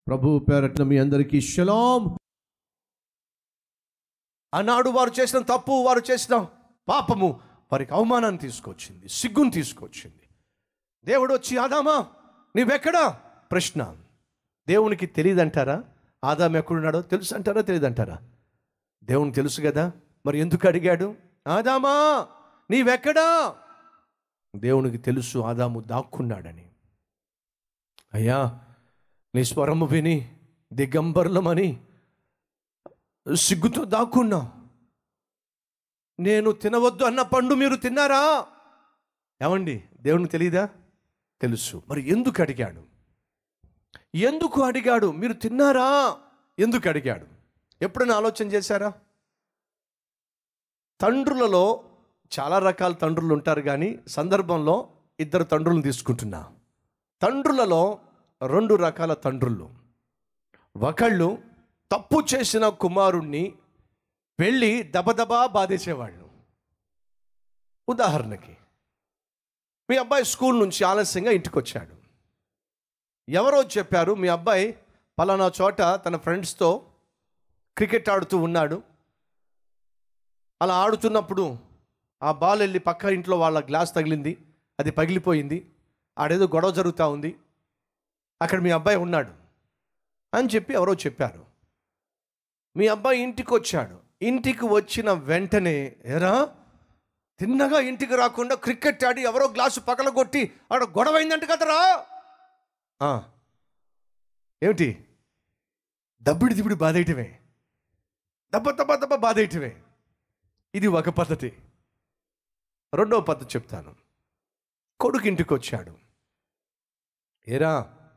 ప్రభు పేరట్న మీ అందరికీ షలాం ఆనాడు వారు చేసిన తప్పు వారు చేసిన పాపము వారికి అవమానాన్ని తీసుకొచ్చింది సిగ్గును తీసుకొచ్చింది దేవుడు వచ్చి ఆదామా నీవెక్కడా ప్రశ్న దేవునికి తెలియదంటారా ఆదాం ఎక్కడున్నాడో తెలుసు అంటారా తెలియదంటారా దేవునికి తెలుసు కదా మరి ఎందుకు అడిగాడు ఆదామా నీవెక్కడా దేవునికి తెలుసు ఆదాము దాక్కున్నాడని అయ్యా నీ స్వరము విని దిగంబర్లమని సిగ్గుతో దాక్కున్నా నేను తినవద్దు అన్న పండు మీరు తిన్నారా ఏమండి దేవునికి తెలియదా తెలుసు మరి ఎందుకు అడిగాడు ఎందుకు అడిగాడు మీరు తిన్నారా ఎందుకు అడిగాడు ఎప్పుడైనా ఆలోచన చేశారా తండ్రులలో చాలా రకాల తండ్రులు ఉంటారు కానీ సందర్భంలో ఇద్దరు తండ్రులను తీసుకుంటున్నా తండ్రులలో రెండు రకాల తండ్రులు ఒకళ్ళు తప్పు చేసిన కుమారుణ్ణి వెళ్ళి దబదబా బాధేసేవాళ్ళు ఉదాహరణకి మీ అబ్బాయి స్కూల్ నుంచి ఆలస్యంగా ఇంటికి వచ్చాడు ఎవరో చెప్పారు మీ అబ్బాయి పలానా చోట తన ఫ్రెండ్స్తో క్రికెట్ ఆడుతూ ఉన్నాడు అలా ఆడుతున్నప్పుడు ఆ బాల్ వెళ్ళి పక్క ఇంట్లో వాళ్ళ గ్లాస్ తగిలింది అది పగిలిపోయింది ఆడేదో గొడవ జరుగుతూ ఉంది అక్కడ మీ అబ్బాయి ఉన్నాడు అని చెప్పి ఎవరో చెప్పారు మీ అబ్బాయి ఇంటికి వచ్చాడు ఇంటికి వచ్చిన వెంటనే ఎరా తిన్నగా ఇంటికి రాకుండా క్రికెట్ ఆడి ఎవరో గ్లాసు పగలగొట్టి ఆడ గొడవ అయిందంట కదరా ఆ. ఏమిటి దబ్బిడి దిబ్బిడి బాధేయటమే దెబ్బ దెబ్బ దెబ్బ బాధేయటమే ఇది ఒక పద్ధతి రెండవ పద్ధతి చెప్తాను కొడుకు ఇంటికి వచ్చాడు ఏరా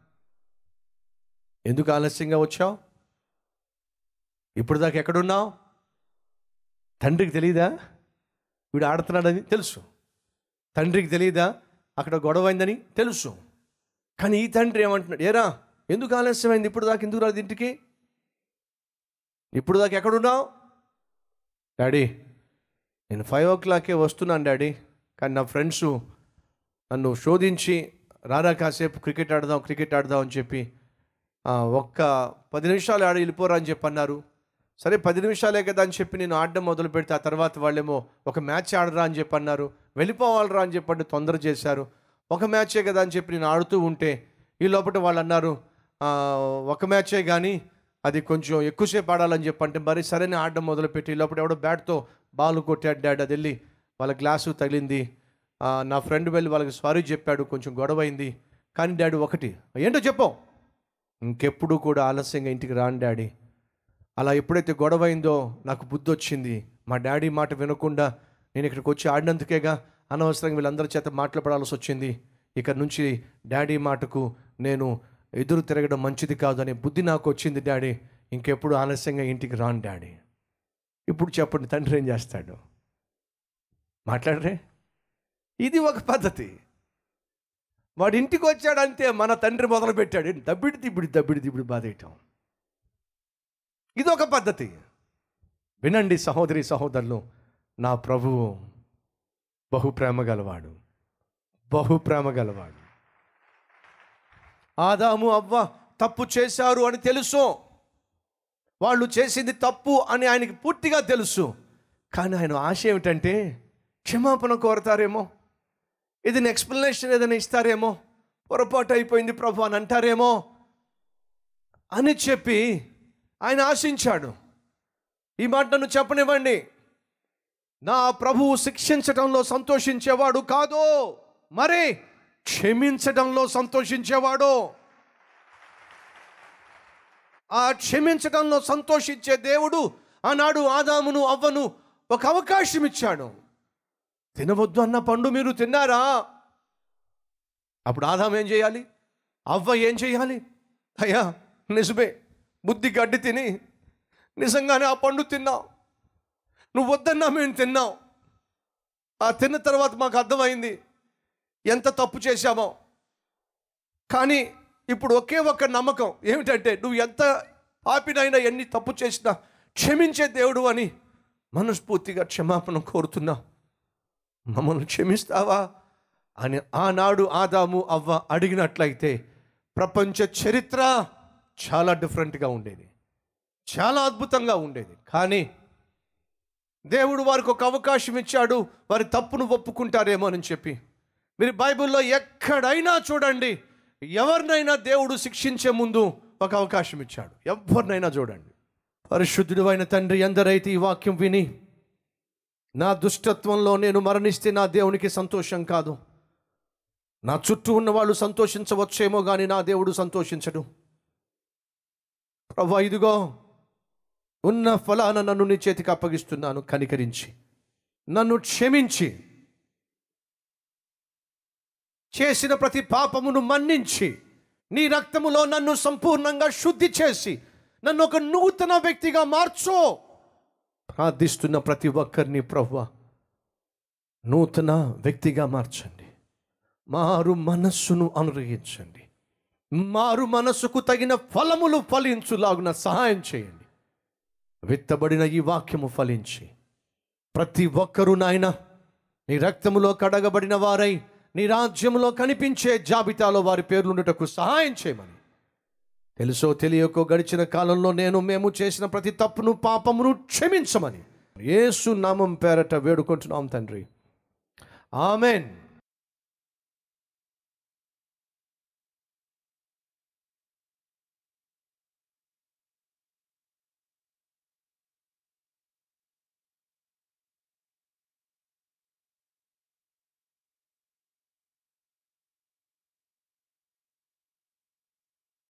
ఎందుకు ఆలస్యంగా వచ్చావు ఇప్పుడు దాకా ఎక్కడున్నావు తండ్రికి తెలియదా వీడు ఆడుతున్నాడని తెలుసు తండ్రికి తెలియదా అక్కడ గొడవ అయిందని తెలుసు కానీ ఈ తండ్రి ఏమంటున్నాడు ఏరా ఎందుకు ఆలస్యమైంది ఇప్పుడు దాకా ఎందుకు రాదు ఇంటికి ఇప్పుడు దాకా ఎక్కడున్నావు డాడీ నేను ఫైవ్ ఓ క్లాకే వస్తున్నాను డాడీ కానీ నా ఫ్రెండ్స్ నన్ను శోధించి రారా కాసేపు క్రికెట్ ఆడదాం క్రికెట్ ఆడదాం అని చెప్పి "ఆ, ఒక్క పది నిమిషాలు ఆడ వెళ్ళిపోరా అని చెప్పి అన్నారు సరే పది నిమిషాలే కదా అని చెప్పి నేను ఆడడం మొదలు పెడితే ఆ తర్వాత వాళ్ళేమో ఒక మ్యాచ్ ఆడరా అని చెప్పి అన్నారు వెళ్ళిపోవాలరా అని చెప్పండి తొందర చేశారు ఒక మ్యాచే కదా అని చెప్పి నేను ఆడుతూ ఉంటే ఈ లోపల వాళ్ళు అన్నారు "ఆ, ఒక మ్యాచే కానీ అది కొంచెం ఎక్కువసేపు ఆడాలని చెప్పంటే మరి సరైన ఆడడం మొదలుపెట్టి ఈ లోపల ఎవడో బ్యాట్తో బాల్ కొట్టాడు డాడ్ అది వెళ్ళి వాళ్ళ గ్లాసు తగిలింది ఆ, నా ఫ్రెండ్ వెళ్ళి వాళ్ళకి సారీ చెప్పాడు కొంచెం గొడవ అయింది కానీ డాడీ ఒకటి ఏంటో చెప్పు ఇంకెప్పుడు కూడా ఆలస్యంగా ఇంటికి రాను డాడీ అలా ఎప్పుడైతే గొడవ అయిందో నాకు బుద్ధి వచ్చింది మా డాడీ మాట వినకుండా నేను ఇక్కడికి వచ్చి ఆడినందుకేగా అనవసరంగా వీళ్ళందరి చేత మాట్లాడాల్సి వచ్చింది ఇక నుంచి డాడీ మాటకు నేను ఎదురు తిరగడం మంచిది కాదు అనే బుద్ధి నాకు వచ్చింది డాడీ ఇంకెప్పుడు ఆలస్యంగా ఇంటికి రాను డాడీ ఇప్పుడు చెప్పండి తండ్రి ఏం చేస్తాడు మాట్లాడరే ఇది ఒక పద్ధతి వాడి ఇంటికి వచ్చాడంతే మన తండ్రి మొదలు పెట్టాడు దబ్బిడి దిబ్బిడి దబ్బిడి దిబ్బిడి బాధేయటం ఇది ఒక పద్ధతి వినండి సహోదరి సహోదరులు నా ప్రభువు బహు ప్రేమ గలవాడు బహు ప్రేమ గలవాడు ఆదాము అవ్వ తప్పు చేశారు అని తెలుసు వాళ్ళు చేసింది తప్పు అని ఆయనకి పూర్తిగా తెలుసు కానీ ఆయన ఆశ ఏమిటంటే క్షమాపణ కోరతారేమో ఏదైనా ఎక్స్ప్లెనేషన్ ఏదైనా ఇస్తారేమో పొరపాటు అయిపోయింది ప్రభు అని అంటారేమో అని చెప్పి ఆయన ఆశించాడు ఈ మాట నన్ను చెప్పనివ్వండి నా ప్రభువు శిక్షించడంలో సంతోషించేవాడు కాదు మరి క్షమించడంలో సంతోషించేవాడు ఆ క్షమించడంలో సంతోషించే దేవుడు ఆనాడు ఆదామును అవ్వను ఒక అవకాశం ఇచ్చాడు తినవద్దు అన్న పండు మీరు తిన్నారా అప్పుడు ఆదాం ఏం చేయాలి అవ్వ ఏం చేయాలి అయ్యా నిజమే బుద్ధి గడ్డి తిని నిజంగానే ఆ పండు తిన్నావు నువ్వు వద్దన్నా మేము తిన్నాం ఆ తిన్న తర్వాత మాకు అర్థమైంది ఎంత తప్పు చేశామో కానీ ఇప్పుడు ఒకే ఒక్క నమ్మకం ఏమిటంటే నువ్వు ఎంత పాపినైనా ఎన్ని తప్పు చేసినా క్షమించే దేవుడు అని మనస్ఫూర్తిగా క్షమాపణ కోరుతున్నా మమ్మల్ని క్షమిస్తావా అని ఆనాడు ఆదాము అవ్వ అడిగినట్లయితే ప్రపంచ చరిత్ర చాలా డిఫరెంట్గా ఉండేది చాలా అద్భుతంగా ఉండేది కానీ దేవుడు వారికి ఒక అవకాశం ఇచ్చాడు వారి తప్పును ఒప్పుకుంటారేమో అని చెప్పి మీరు బైబిల్లో ఎక్కడైనా చూడండి ఎవరినైనా దేవుడు శిక్షించే ముందు ఒక అవకాశం ఇచ్చాడు ఎవరినైనా చూడండి పరిశుద్ధుడు అయిన తండ్రి ఎందరైతే ఈ వాక్యం విని నా దుష్టత్వంలో నేను మరణిస్తే నా దేవునికి సంతోషం కాదు నా చుట్టూ ఉన్న వాళ్ళు సంతోషించవచ్చేమో కానీ నా దేవుడు సంతోషించడు ప్రభా ఇదిగో ఉన్న ఫలాన నన్ను నీ చేతికి అప్పగిస్తున్నాను కనికరించి నన్ను క్షమించి చేసిన ప్రతి పాపమును మన్నించి నీ రక్తములో నన్ను సంపూర్ణంగా శుద్ధి చేసి నన్ను ఒక నూతన వ్యక్తిగా మార్చో ప్రార్థిస్తున్న ప్రతి ఒక్కరిని ప్రవ్వ నూతన వ్యక్తిగా మార్చండి మారు మనస్సును అనుగ్రహించండి మారు మనస్సుకు తగిన ఫలములు ఫలించులాగున సహాయం చేయండి విత్తబడిన ఈ వాక్యము ఫలించి ప్రతి ఒక్కరూ నాయన నీ రక్తములో కడగబడిన వారై నీ రాజ్యములో కనిపించే జాబితాలో వారి పేర్లుండుటకు సహాయం చేయమని తెలుసో తెలియకో గడిచిన కాలంలో నేను మేము చేసిన ప్రతి తప్పును పాపమును క్షమించమని యేసు నామం పేరట వేడుకుంటున్నాం తండ్రి ఆమెన్